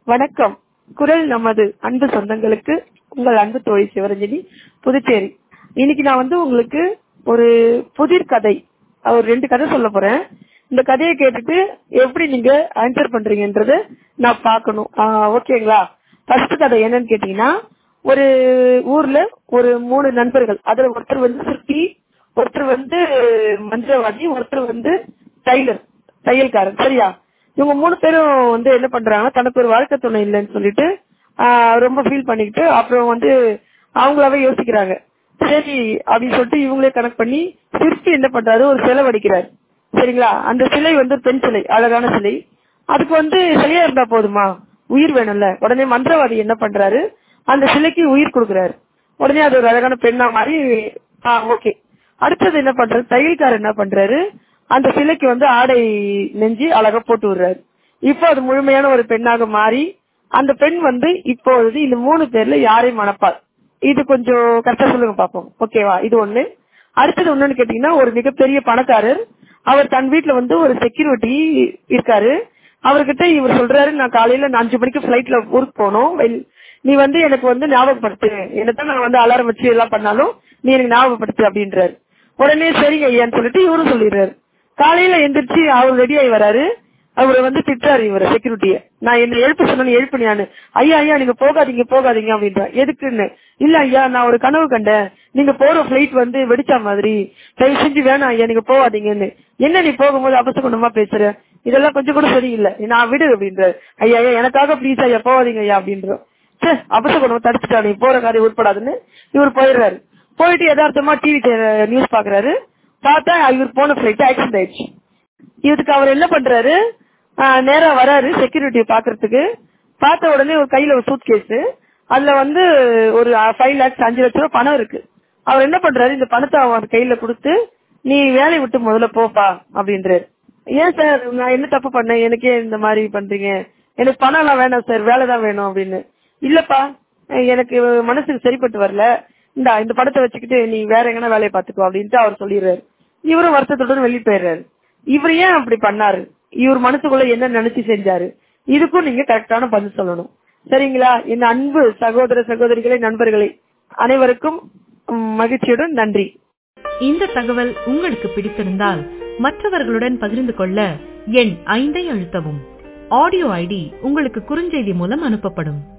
வணக்கம் குரல் நமது அன்பு சொந்தங்களுக்கு உங்கள் அன்பு தோழி சிவரஞ்சனி புதுச்சேரி இன்னைக்கு நான் வந்து உங்களுக்கு ஒரு புதிர் கதை ஒரு ரெண்டு கதை சொல்ல போறேன் இந்த கதையை கேட்டுட்டு எப்படி நீங்க ஆன்சர் பண்றீங்கன்றத நான் பார்க்கணும் ஓகேங்களா ஃபர்ஸ்ட் கதை என்னன்னு கேட்டீங்கன்னா ஒரு ஊர்ல ஒரு மூணு நண்பர்கள் அதுல ஒருத்தர் வந்து சிற்பி ஒருத்தர் வந்து மந்திரவாதி ஒருத்தர் வந்து டைலர் தையல்காரன் சரியா இவங்க மூணு பேரும் வந்து என்ன பண்றாங்கன்னா தனக்கு ஒரு வாழ்க்கை துணை இல்லைன்னு சொல்லிட்டு ஆஹ் ரொம்ப ஃபீல் பண்ணிக்கிட்டு அப்புறம் வந்து அவங்களாவே யோசிக்கிறாங்க சரி அப்படின்னு சொல்லிட்டு இவங்களே கனெக்ட் பண்ணி சிற்பி என்ன பண்றாரு ஒரு சிலை வடிக்கிறார் சரிங்களா அந்த சிலை வந்து பெண் சிலை அழகான சிலை அதுக்கு வந்து சிலையா இருந்தா போதுமா உயிர் வேணும்ல உடனே மந்திரவாதி என்ன பண்றாரு அந்த சிலைக்கு உயிர் கொடுக்குறாரு உடனே அது ஒரு அழகான பெண்ணா மாறி ஓகே அடுத்தது என்ன பண்றாரு தையல்காரர் என்ன பண்றாரு அந்த சிலைக்கு வந்து ஆடை நெஞ்சு அழகா போட்டு விடுறாரு இப்போ அது முழுமையான ஒரு பெண்ணாக மாறி அந்த பெண் வந்து இப்பொழுது இந்த மூணு பேர்ல யாரை மணப்பார் இது கொஞ்சம் கரெக்டா சொல்லுங்க பாப்போம் ஓகேவா இது ஒண்ணு அடுத்தது ஒண்ணுன்னு கேட்டீங்கன்னா ஒரு மிகப்பெரிய பணக்காரர் அவர் தன் வீட்டுல வந்து ஒரு செக்யூரிட்டி இருக்காரு அவர்கிட்ட இவர் சொல்றாரு நான் காலையில அஞ்சு மணிக்கு பிளைட்ல ஊருக்கு போகணும் நீ வந்து எனக்கு வந்து ஞாபகப்படுத்து என்னதான் நான் வந்து அலாரம் வச்சு எல்லாம் பண்ணாலும் நீ எனக்கு ஞாபகப்படுத்து அப்படின்றாரு உடனே சரிங்க ஐயான்னு சொல்லிட்டு இவரும் சொல்லிடுறாரு காலையில எந்திரிச்சு அவர் ரெடி ஆகி வராரு அவரை வந்து திட்டாரு இவர செக்யூரிட்டிய நான் என்ன எழுப்ப சொன்னு எழுப்பினியான்னு ஐயா ஐயா நீங்க போகாதீங்க போகாதீங்க அப்படின்ற எதுக்குன்னு இல்ல ஐயா நான் ஒரு கனவு கண்டேன் நீங்க போற பிளைட் வந்து வெடிச்சா மாதிரி தயவு செஞ்சு வேணாம் ஐயா நீங்க போகாதீங்கன்னு என்ன நீ போகும்போது அபசகுணமா பேசுற இதெல்லாம் கொஞ்சம் கூட சரியில்லை நான் விடு அப்படின்ற ஐயா ஐயா எனக்காக ப்ளீஸ் ஐயா போகாதீங்க ஐயா அப்படின்றோம் சே அபசகுணம் தடுத்துட்டா நீ போற காரியம் உட்படாதுன்னு இவர் போயிடுறாரு போயிட்டு யதார்த்தமா டிவி நியூஸ் பாக்குறாரு பார்த்தா இவர் போன பிளைட் ஆக்சிடென்ட் ஆயிடுச்சு இதுக்கு அவர் என்ன பண்றாரு நேரா வராரு செக்யூரிட்டி பாக்குறதுக்கு பார்த்த உடனே ஒரு கையில ஒரு சூட் கேஸ் அதுல வந்து ஒரு ஃபைவ் லேக்ஸ் அஞ்சு லட்சம் ரூபாய் பணம் இருக்கு அவர் என்ன பண்றாரு இந்த பணத்தை அவர் கையில கொடுத்து நீ வேலையை விட்டு முதல்ல போப்பா அப்படின்றாரு ஏன் சார் நான் என்ன தப்பு பண்ணேன் எனக்கே இந்த மாதிரி பண்றீங்க எனக்கு பணம் எல்லாம் வேணாம் சார் வேலை தான் வேணும் அப்படின்னு இல்லப்பா எனக்கு மனசுக்கு சரிப்பட்டு வரல இந்த இந்த படத்தை வச்சுக்கிட்டு நீ வேற எங்கன்னா வேலையை பாத்துக்கோ அப்படின்ட்டு அவர் சொல்லிடுறாரு இவரும் வருத்தத்துடன் வெளியே போயிடுறாரு இவர் ஏன் அப்படி பண்ணாரு இவர் மனசுக்குள்ள என்ன நினைச்சு செஞ்சாரு இதுக்கும் நீங்க கரெக்டான பதில் சொல்லணும் சரிங்களா என் அன்பு சகோதர சகோதரிகளை நண்பர்களை அனைவருக்கும் மகிழ்ச்சியுடன் நன்றி இந்த தகவல் உங்களுக்கு பிடித்திருந்தால் மற்றவர்களுடன் பகிர்ந்து கொள்ள எண் ஐந்தை அழுத்தவும் ஆடியோ ஐடி உங்களுக்கு குறுஞ்செய்தி மூலம் அனுப்பப்படும்